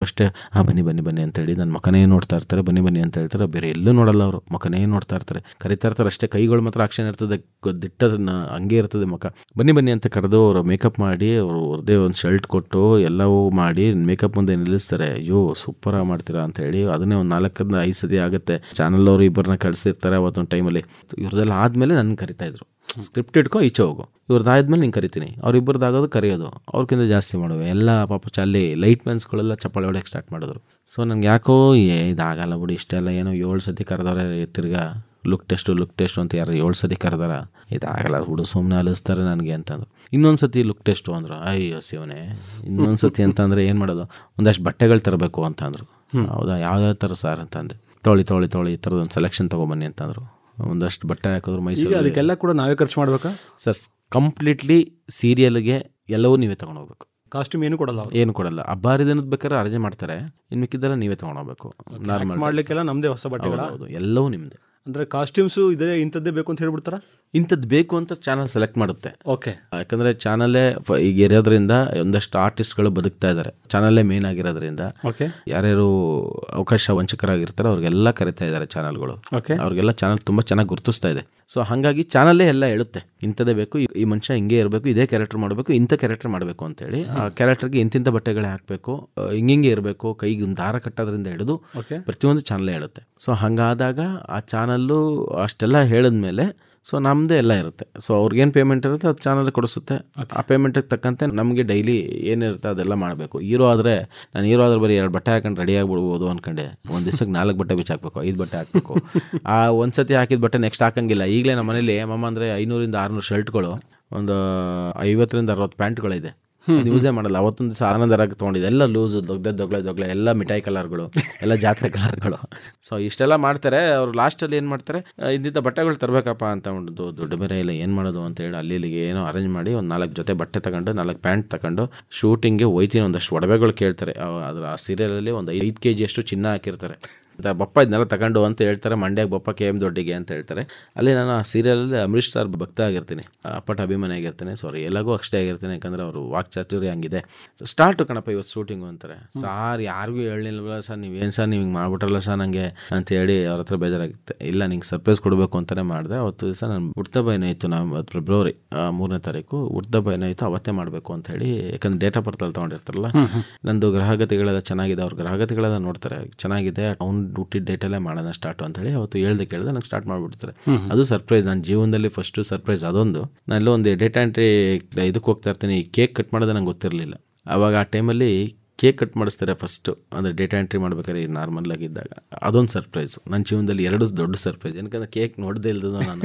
ಫಸ್ಟೇ ಹಾಂ ಬನ್ನಿ ಬನ್ನಿ ಬನ್ನಿ ಅಂತೇಳಿ ನನ್ನ ಮಕನೇ ನೋಡ್ತಾ ಇರ್ತಾರೆ ಬನ್ನಿ ಬನ್ನಿ ಅಂತ ಹೇಳ್ತಾರೆ ಬೇರೆ ಎಲ್ಲೂ ನೋಡಲ್ಲ ಅವರು ಮಕನೇ ನೋಡ್ತಾ ಇರ್ತಾರೆ ಕರಿತಾ ಇರ್ತಾರೆ ಅಷ್ಟೇ ಕೈಗಳು ಮಾತ್ರ ಆಕ್ಷನ್ ಇರ್ತದೆ ಗ- ದಿಟ್ಟ ನ- ಹಂಗೆ ಇರ್ತದೆ ಮುಖ ಬನ್ನಿ ಬನ್ನಿ ಅಂತ ಕರೆದು ಅವರು ಮೇಕಪ್ ಮಾಡಿ ಅವರು ಅವ್ರದ್ದೇ ಒಂದು ಶರ್ಟ್ ಕೊಟ್ಟು ಎಲ್ಲವೂ ಮಾಡಿ ಮೇಕಪ್ ಮುಂದೆ ನಿಲ್ಲಿಸ್ತಾರೆ ಅಯ್ಯೋ ಸೂಪರ್ ಆಗಿ ಮಾಡ್ತೀರಾ ಅಂತ ಹೇಳಿ ಅದನ್ನೇ ಒಂದು ನಾಲ್ಕರಿಂದ ಐದು ಸತಿ ಆಗುತ್ತೆ ಚಾನಲ್ ಅವರು ಇಬ್ಬರನ್ನ ಕಳಿಸಿರ್ತಾರೆ ಅವತ್ತೊಂದು ಟೈಮಲ್ಲಿ ಇವ್ರದೆಲ್ಲ ಆದಮೇಲೆ ನನ್ನ ಕರಿತಾ ಇದ್ರು ಸ್ಕ್ರಿಪ್ಟ್ ಇಟ್ಕೊ ಈಚೆ ಹೋಗು ಇವ್ರದ್ದಾದ್ಮೇಲೆ ನಿಂಗೆ ಕರಿತೀನಿ ಅವ್ರಿಬ್ಬರದಾಗೋದು ಕರೆಯೋದು ಅವ್ರಿಗಿಂತ ಜಾಸ್ತಿ ಮಾಡುವೆ ಎಲ್ಲ ಪಾಪ ಅಲ್ಲಿ ಲೈಟ್ ಮ್ಯಾನ್ಸ್ಗಳೆಲ್ಲ ಚಪ್ಪಾಳೆ ಹೊಡೆಯಕ್ಕೆ ಸ್ಟಾರ್ಟ್ ಮಾಡಿದ್ರು ಸೊ ನಂಗೆ ಯಾಕೋ ಏ ಇದಾಗಲ್ಲ ಬಿಡಿ ಇಷ್ಟೆಲ್ಲ ಏನೋ ಏಳು ಸತಿ ಕರೆದವ್ರೆ ತಿರ್ಗಾ ಲುಕ್ ಟೆಸ್ಟು ಲುಕ್ ಟೆಸ್ಟು ಅಂತ ಯಾರು ಏಳು ಸತಿ ಕರೆದಾರ ಇದಾಗಲ್ಲ ಹುಡು ಸುಮ್ಮನೆ ಅಲಿಸ್ತಾರೆ ನನಗೆ ಅಂತಂದ್ರು ಇನ್ನೊಂದು ಸತಿ ಲುಕ್ ಟೆಸ್ಟು ಅಂದರು ಅಯ್ಯೋ ಶಿವನೇ ಇನ್ನೊಂದು ಸತಿ ಅಂತಂದರೆ ಏನು ಮಾಡೋದು ಒಂದಷ್ಟು ಬಟ್ಟೆಗಳು ತರಬೇಕು ಅಂತಂದರು ಹೌದಾ ಯಾವ್ಯಾವ ಥರ ಸರ್ ಅಂತಂದೆ ತೊಳಿ ತೊಳಿ ತೊಳಿ ಈ ಥರದೊಂದು ಸೆಲೆಕ್ಷನ್ ತೊಗೊಬನ್ನಿ ಅಂತಂದರು ಒಂದಷ್ಟು ಬಟ್ಟೆ ಹಾಕಿದ್ರು ಈಗ ಮೈಸೂರು ಅದಕ್ಕೆಲ್ಲ ಕೂಡ ನಾವೇ ಖರ್ಚು ಮಾಡ್ಬೇಕಾ ಸರ್ ಕಂಪ್ಲೀಟ್ಲಿ ಸೀರಿಯಲ್ಗೆ ಎಲ್ಲವೂ ನೀವೇ ತೊಗೊಂಡೋಗ್ಬೇಕು ಕಾಸ್ಟ್ಯೂಮ್ ಏನು ಕೊಡಲ್ಲ ಅವ್ರು ಏನು ಕೊಡಲ್ಲ ಹಬ್ಬಾರಿ ದಿನದ ಬೇಕಾದ್ರೆ ಅರೇಂಜ್ ಮಾಡ್ತಾರೆ ಇನ್ನು ಮಿಕ್ಕಿದ್ದೆಲ್ಲ ನೀವೇ ತೊಗೊಂಡೋಗ್ಬೇಕು ನಾರ್ಮಲ್ ಮಾಡ್ಲಿಕ್ಕೆಲ್ಲ ನಮ್ಮದೇ ಹೊಸ ಬಟ್ಟೆಗಳ ಹೌದು ಎಲ್ಲವೂ ನಿಮ್ಮದೇ ಅಂದ್ರೆ ಕಾಸ್ಟ್ಯೂಮ್ಸು ಇದೇ ಇಂಥದ್ದೇ ಬೇಕು ಅಂತ ಹೇಳ್ಬಿಡ್ತಾರ ಇಂಥದ್ದು ಬೇಕು ಅಂತ ಚಾನಲ್ ಸೆಲೆಕ್ಟ್ ಮಾಡುತ್ತೆ ಓಕೆ ಯಾಕಂದರೆ ಚಾನಲ್ಲೇ ಫ- ಈಗ ಇರೋದ್ರಿಂದ ಒಂದಷ್ಟು ಆರ್ಟಿಸ್ಟ್ಗಳು ಬದುಕ್ತಾ ಇದ್ದಾರೆ ಚಾನಲ್ಲೇ ಮೇನ್ ಆಗಿರೋದ್ರಿಂದ ಓಕೆ ಯಾರ್ಯಾರು ಅವಕಾಶ ವಂಚಕರಾಗಿರ್ತಾರೆ ಅವ್ರಿಗೆಲ್ಲ ಕರಿತಾ ಇದ್ದಾರೆ ಚಾನಲ್ಗಳು ಓಕೆ ಅವ್ರಿಗೆಲ್ಲ ಚಾನಲ್ ತುಂಬ ಚೆನ್ನಾಗಿ ಗುರುತಿಸ್ತಾ ಇದೆ ಸೊ ಹಾಗಾಗಿ ಚಾನಲ್ಲೇ ಎಲ್ಲ ಹೇಳುತ್ತೆ ಇಂಥದ್ದೇ ಬೇಕು ಈ- ಈ ಮನುಷ್ಯ ಹಿಂಗೆ ಇರಬೇಕು ಇದೇ ಕ್ಯಾರೆಕ್ಟರ್ ಮಾಡಬೇಕು ಇಂಥ ಕ್ಯಾರೆಕ್ಟರ್ ಮಾಡಬೇಕು ಅಂತೇಳಿ ಆ ಕ್ಯಾರೆಕ್ಟರ್ಗೆ ಇಂತಿಂಥ ಬಟ್ಟೆಗಳೇ ಹಾಕಬೇಕು ಹಿಂಗಿಂಗೆ ಇರಬೇಕು ಕೈಗೆ ಒಂದು ದಾರ ಕಟ್ಟೋದ್ರಿಂದ ಹಿಡಿದು ಓಕೆ ಪ್ರತಿಯೊಂದು ಚಾನಲೇ ಹೇಳುತ್ತೆ ಸೊ ಹಾಗಾದಾಗ ಆ ಚಾನಲ್ಲು ಅಷ್ಟೆಲ್ಲ ಹೇಳಿದ್ಮೇಲೆ ಸೊ ನಮ್ಮದೇ ಎಲ್ಲ ಇರುತ್ತೆ ಸೊ ಅವ್ರಿಗೇನು ಪೇಮೆಂಟ್ ಇರುತ್ತೆ ಅದು ಚಾನಲ್ ಕೊಡಿಸುತ್ತೆ ಆ ಪೇಮೆಂಟಿಗೆ ತಕ್ಕಂತೆ ನಮಗೆ ಡೈಲಿ ಏನಿರುತ್ತೆ ಅದೆಲ್ಲ ಮಾಡಬೇಕು ಹೀರೋ ಆದರೆ ನಾನು ಹೀರೋ ಆದ್ರೆ ಬರೀ ಎರಡು ಬಟ್ಟೆ ಹಾಕೊಂಡು ರೆಡಿ ಆಗಿಬಿಡ್ಬೋದು ಅನ್ಕೊಂಡೆ ಒಂದು ದಿವಸಕ್ಕೆ ನಾಲ್ಕು ಬಟ್ಟೆ ಬಿಚ್ಚಿ ಹಾಕ್ಬೇಕು ಐದು ಬಟ್ಟೆ ಹಾಕಬೇಕು ಆ ಒಂದು ಸತಿ ಹಾಕಿದ ಬಟ್ಟೆ ನೆಕ್ಸ್ಟ್ ಹಾಕಂಗಿಲ್ಲ ಈಗಲೇ ನಮ್ಮ ಮನೇಲಿ ಮಮ್ಮ ಅಂದರೆ ಐನೂರಿಂದ ಆರುನೂರು ಶರ್ಟ್ಗಳು ಒಂದು ಐವತ್ತರಿಂದ ಅರವತ್ತು ಪ್ಯಾಂಟ್ಗಳಿದೆ ಅದು ಯೂಸೇ ಮಾಡಲ್ಲ ಅವತ್ತೊಂದು ದಿವಸ ಆನಂದರಾಗ ತೊಗೊಂಡಿದ್ದೆ ಎಲ್ಲ ಲೂಸು ದೊಡ್ಡ ದೊಗ್ಳೆ ದೊಗ್ಳೆ ಎಲ್ಲ ಮಿಠಾಯಿ ಕಲರ್ಗಳು ಎಲ್ಲ ಜಾತ್ರೆ ಕಲರ್ಗಳು ಸೊ ಇಷ್ಟೆಲ್ಲ ಮಾಡ್ತಾರೆ ಅವ್ರು ಲಾಸ್ಟಲ್ಲಿ ಏನು ಮಾಡ್ತಾರೆ ಆ, ಇಂತಿಂಥ ಬಟ್ಟೆಗಳು ತರಬೇಕಪ್ಪ ಅಂತ ಒಂದು ದುಡ್ಡು ಬೇರೆ ಇಲ್ಲ ಏನು ಮಾಡೋದು ಅಂತ ಹೇಳಿ ಅಲ್ಲಿ ಇಲ್ಲಿಗೆ ಏನೋ ಅರೇಂಜ್ ಮಾಡಿ ಒಂದು ನಾಲ್ಕು ಜೊತೆ ಬಟ್ಟೆ ತಗೊಂಡು ನಾಲ್ಕು ಪ್ಯಾಂಟ್ ತಗೊಂಡು ಶೂಟಿಂಗ್ಗೆ ಹೋಯ್ತೀನಿ ಒಂದಷ್ಟು ಒಡವೆಗಳು ಕೇಳ್ತಾರೆ ಅವ- ಅದ್ರ ಆ ಸೀರಿಯಲಲ್ಲಿ ಒಂದು ಐದು ಕೆ ಜಿಯಷ್ಟು ಚಿನ್ನ ಹಾಕಿರ್ತಾರೆ ಅಂತ ಬಪ್ಪ ಇದನ್ನೆಲ್ಲ ತಗೊಂಡು ಅಂತ ಹೇಳ್ತಾರೆ ಮಂಡ್ಯಕ್ಕೆ ಬಪ್ಪ ಕೆ ಎಮ್ ದೊಡ್ಡಿಗೆ ಅಂತ ಹೇಳ್ತಾರೆ ಅಲ್ಲಿ ನಾನು ಆ ಸೀರಿಯಲಲ್ಲಿ ಅಮರೀಶ್ ಸರ್ ಭಕ್ತ ಆಗಿರ್ತೀನಿ ಅಪ್ಪಟ ಅಭಿಮಾನಿ ಆಗಿರ್ತೀನಿ ಸಾರಿ ಎಲ್ಲಗೂ ಅಷ್ಟೇ ಆಗಿರ್ತೀನಿ ಯಾಕಂದ್ರೆ ಅವರು ವಾಕ್ ಚಾತುರ್ಯ ಹಂಗಿದೆ ಸ್ಟಾರ್ಟು ಕಣಪ್ಪ ಇವತ್ತು ಶೂಟಿಂಗು ಅಂತಾರೆ ಸಾರ್ ಯಾರಿಗೂ ಹೇಳಿಲ್ವಲ್ಲ ಸರ್ ನೀವೇನು ಸರ್ ನೀವು ಹಿಂಗೆ ಮಾಡ್ಬಿಟ್ರಲ್ಲ ಸರ್ ನನಗೆ ಅಂತ ಹೇಳಿ ಅವ್ರ ಹತ್ರ ಬೇಜಾರಾಗಿತ್ತೆ ಇಲ್ಲ ನಿಂಗೆ ಸರ್ಪ್ರೈಸ್ ಕೊಡಬೇಕು ಅಂತಲೇ ಮಾಡಿದೆ ಅವತ್ತು ದಿವಸ ನಾನು ಹುಟ್ಟದ ಏನಾಯಿತು ನಾವು ಫೆಬ್ರವರಿ ಮೂರನೇ ತಾರೀಕು ಹುಟ್ಟದ ಏನಾಯಿತು ಅವತ್ತೇ ಮಾಡಬೇಕು ಅಂತ ಹೇಳಿ ಯಾಕಂದ್ರೆ ಡೇಟಾ ಬರ್ತಲ್ಲಿ ತೊಗೊಂಡಿರ್ತಾರಲ್ಲ ನಂದು ಗ್ರಹಗತಿಗಳೆಲ್ಲ ಚೆನ್ನಾಗಿದೆ ಅವ್ರ ಗ್ರಹಗತಿಗಳೆಲ್ಲ ನೋಡ್ತಾರೆ ಚೆನ್ನಾಗಿದೆ ಅವ್ನು ಹುಟ್ಟಿದ ಡೇಟಲ್ಲೇ ಮಾಡೋಣ ಸ್ಟಾರ್ಟ್ ಅಂತ ಹೇಳಿ ಅವತ್ತು ಹೇಳ್ದೆ ಕೇಳಿದೆ ನಂಗೆ ಸ್ಟಾರ್ಟ್ ಮಾಡಿಬಿಡ್ತಾರೆ ಅದು ಸರ್ಪ್ರೈಸ್ ನನ್ನ ಜೀವನದಲ್ಲಿ ಫಸ್ಟು ಸರ್ಪ್ರೈಸ್ ಅದೊಂದು ನಾನು ಎಲ್ಲೋ ಒಂದು ಡೇಟಾ ಎಂಟ್ರಿ ಇದಕ್ಕೆ ಹೋಗ್ತಾ ಇರ್ತೀನಿ ಕೇಕ್ ಕಟ್ ಮಾಡೋದು ನಂಗೆ ಗೊತ್ತಿರಲಿಲ್ಲ ಆವಾಗ ಆ ಟೈಮಲ್ಲಿ ಕೇಕ್ ಕಟ್ ಮಾಡಿಸ್ತಾರೆ ಫಸ್ಟು ಅಂದರೆ ಡೇಟಾ ಎಂಟ್ರಿ ಮಾಡ್ಬೇಕಾದ್ರೆ ನಾರ್ಮಲ್ ಆಗಿದ್ದಾಗ ಅದೊಂದು ಸರ್ಪ್ರೈಸ್ ನನ್ನ ಜೀವನದಲ್ಲಿ ಎರಡು ದೊಡ್ಡ ಸರ್ಪ್ರೈಸ್ ಏನಕ್ಕಂದ್ರೆ ಕೇಕ್ ನೋಡದೇ ಇಲ್ದದ ನಾನು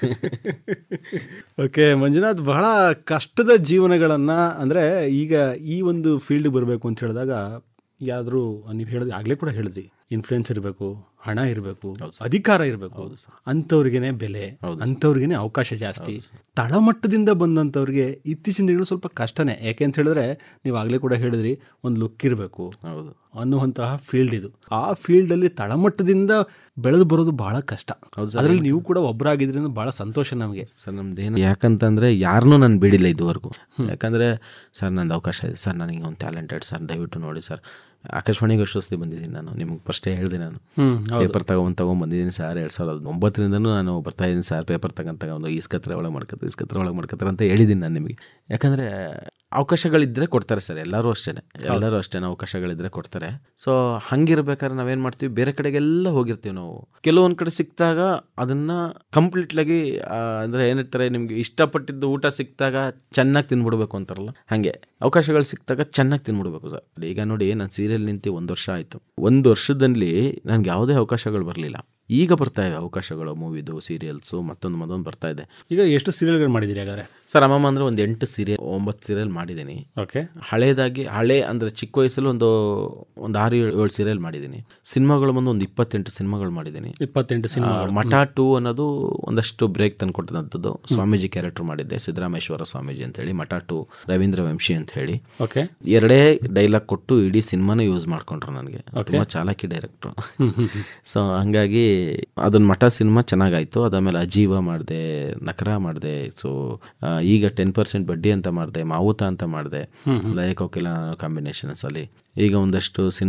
ಓಕೆ ಮಂಜುನಾಥ್ ಬಹಳ ಕಷ್ಟದ ಜೀವನಗಳನ್ನು ಅಂದರೆ ಈಗ ಈ ಒಂದು ಫೀಲ್ಡ್ ಬರಬೇಕು ಅಂತ ಹೇಳಿದಾಗ ಯಾವ್ದಾದ್ರು ನೀವು ಹೇಳಿದ್ರಿ ಆಗಲೇ ಕೂಡ ಹೇಳಿದ್ರಿ ಇನ್ಫ್ಲೂಯೆನ್ಸ್ ಇರಬೇಕು ಹಣ ಇರಬೇಕು ಅಧಿಕಾರ ಇರಬೇಕು ಅಂಥವ್ರಿಗೇನೆ ಬೆಲೆ ಅಂಥವ್ರಿಗೇನೆ ಅವಕಾಶ ಜಾಸ್ತಿ ತಳಮಟ್ಟದಿಂದ ಬಂದಂಥವ್ರಿಗೆ ಇತ್ತೀಚಿನ ದಿನಗಳು ಸ್ವಲ್ಪ ಕಷ್ಟನೇ ಯಾಕೆ ಅಂತ ಹೇಳಿದ್ರೆ ನೀವು ಆಗಲೇ ಕೂಡ ಹೇಳಿದ್ರಿ ಒಂದು ಲುಕ್ ಇರಬೇಕು ಹೌದು ಅನ್ನುವಂತಹ ಫೀಲ್ಡ್ ಇದು ಆ ಫೀಲ್ಡಲ್ಲಿ ತಳಮಟ್ಟದಿಂದ ಬೆಳೆದು ಬರೋದು ಬಹಳ ಕಷ್ಟ ಅದರಲ್ಲಿ ನೀವು ಕೂಡ ಒಬ್ಬರಾಗಿದ್ರಿಂದ ಬಹಳ ಸಂತೋಷ ನಮಗೆ ಸರ್ ನಮ್ದೇನು ಯಾಕಂತಂದರೆ ಯಾರನ್ನೂ ನಾನು ಬಿಡಿಲ್ಲ ಇದುವರೆಗೂ ಯಾಕಂದರೆ ಸರ್ ನಂದು ಅವಕಾಶ ಇದೆ ಸರ್ ನನಗೆ ಒಂದು ಟ್ಯಾಲೆಂಟೆಡ್ ಸರ್ ದಯವಿಟ್ಟು ನೋಡಿ ಸರ್ ಆಕಾಶವಾಣಿಗೆ ಅಷ್ಟು ಸತಿ ಬಂದಿದ್ದೀನಿ ನಾನು ನಿಮಗೆ ಫಸ್ಟೇ ಹೇಳಿದೆ ನಾನು ಪೇಪರ್ ತಗೊಂಡು ತಗೊಂಡು ಬಂದಿದ್ದೀನಿ ಸರ್ ಎರಡು ಸಾವಿರದ ಒಂಬತ್ತರಿಂದನೂ ನಾನು ಬರ್ತಾ ಇದ್ದೀನಿ ಸರ್ ಪೇಪರ್ ತಗೊಂಡು ತಗೊಂಡು ಈಸ್ಕತ್ರ ಒಳಗೆ ಮಾಡ್ಕೊತಾರೆ ಇಸ್ಕತ್ರ ಒಳಗೆ ಮಾಡ್ಕೊತಾರೆ ಅಂತ ಹೇಳಿದ್ದೀನಿ ನಾನು ನಿಮಗೆ ಯಾಕಂದರೆ ಅವಕಾಶಗಳಿದ್ದರೆ ಕೊಡ್ತಾರೆ ಸರ್ ಎಲ್ಲರೂ ಅಷ್ಟೇ ಎಲ್ಲರೂ ಅಷ್ಟೇ ಅವಕಾಶಗಳಿದ್ದರೆ ಕೊಡ್ತಾರೆ ಸೊ ಹಂಗಿರ್ಬೇಕಾದ್ರೆ ನಾವೇನು ಮಾಡ್ತೀವಿ ಬೇರೆ ಕಡೆಗೆಲ್ಲ ಹೋಗಿರ್ತೀವಿ ನಾವು ಕೆಲವೊಂದು ಕಡೆ ಸಿಕ್ಕಿದಾಗ ಅದನ್ನು ಕಂಪ್ಲೀಟ್ಲಾಗಿ ಅಂದರೆ ಏನಿರ್ತಾರೆ ನಿಮಗೆ ಇಷ್ಟಪಟ್ಟಿದ್ದು ಊಟ ಸಿಕ್ಕಿದಾಗ ಚೆನ್ನಾಗಿ ತಿಂದ್ಬಿಡ್ಬೇಕು ಅಂತಾರಲ್ಲ ಹಾಗೆ ಅವಕಾಶಗಳು ಸಿಕ್ಕಿದಾಗ ಚೆನ್ನಾಗಿ ತಿಂದ್ಬಿಡ್ಬೇಕು ಸರ್ ಈಗ ನೋಡಿ ನಾನು ಸೀರಿಯಲ್ ನಿಂತು ಒಂದು ವರ್ಷ ಆಯಿತು ಒಂದು ವರ್ಷದಲ್ಲಿ ನನಗೆ ಯಾವುದೇ ಅವಕಾಶಗಳು ಬರಲಿಲ್ಲ ಈಗ ಬರ್ತಾ ಇವೆ ಅವಕಾಶಗಳು ಮೂವಿದು ಸೀರಿಯಲ್ಸು ಮತ್ತೊಂದು ಮತ್ತೊಂದು ಬರ್ತಾ ಇದೆ ಈಗ ಎಷ್ಟು ಸೀರಿಯಲ್ಗಳು ಮಾಡಿದ್ದೀರಿ ಹಾಗಾದ್ರೆ ಸರ್ ಅಮ್ಮಮ್ಮ ಅಂದರೆ ಒಂದು ಎಂಟು ಸೀರಿಯಲ್ ಒಂಬತ್ತು ಸೀರಿಯಲ್ ಮಾಡಿದ್ದೀನಿ ಓಕೆ ಹಳೇದಾಗಿ ಹಳೆ ಅಂದರೆ ಚಿಕ್ಕ ವಯಸ್ಸಲ್ಲಿ ಒಂದು ಒಂದು ಆರು ಏಳು ಏಳು ಸೀರಿಯಲ್ ಮಾಡಿದ್ದೀನಿ ಸಿನಿಮಾಗಳು ಬಂದು ಒಂದು ಇಪ್ಪತ್ತೆಂಟು ಸಿನಿಮಾಗಳು ಮಾಡಿದ್ದೀನಿ ಇಪ್ಪತ್ತೆಂಟು ಸಿನಿಮಾ ಆ, ಮಠ ಟು ಅನ್ನೋದು ಒಂದಷ್ಟು ಬ್ರೇಕ್ ತಂದ್ಕೊಟ್ಟಂಥದ್ದು ಸ್ವಾಮೀಜಿ ಕ್ಯಾರೆಕ್ಟರ್ ಮಾಡಿದ್ದೆ ಸಿದ್ದರಾಮೇಶ್ವರ ಸ್ವಾಮೀಜಿ ಅಂತ ಹೇಳಿ ಮಠ ಟು ರವೀಂದ್ರ ವಂಶಿ ಅಂತ ಹೇಳಿ ಓಕೆ ಎರಡೇ ಡೈಲಾಗ್ ಕೊಟ್ಟು ಇಡೀ ಸಿನಿಮಾನ ಯೂಸ್ ಮಾಡ್ಕೊಂಡ್ರು ನನಗೆ ತುಂಬ ಚಾಲಾಕಿ ಡೈರೆಕ್ಟ್ರು ಸೊ ಹಂಗಾಗಿ ಅದನ್ನ ಮಠ ಸಿನಿಮಾ ಚೆನ್ನಾಗಾಯ್ತು ಅದಾದ್ಮೇಲೆ ಅಜೀವ ಮಾಡಿದೆ ನಕರ ಮಾಡಿದೆ ಸೊ ಈಗ ಟೆನ್ ಪರ್ಸೆಂಟ್ ಬಡ್ಡಿ ಅಂತ ಮಾಡಿದೆ ಮಾವುತ ಅಂತ ಮಾಡಿದೆ ಲಯಕೋಕಿಲ ಕಾಂಬಿನೇಷನ್ಸ್ ಅಲ್ಲಿ ಈಗ ಒಂದಷ್ಟು ಸಿನಿಮಾ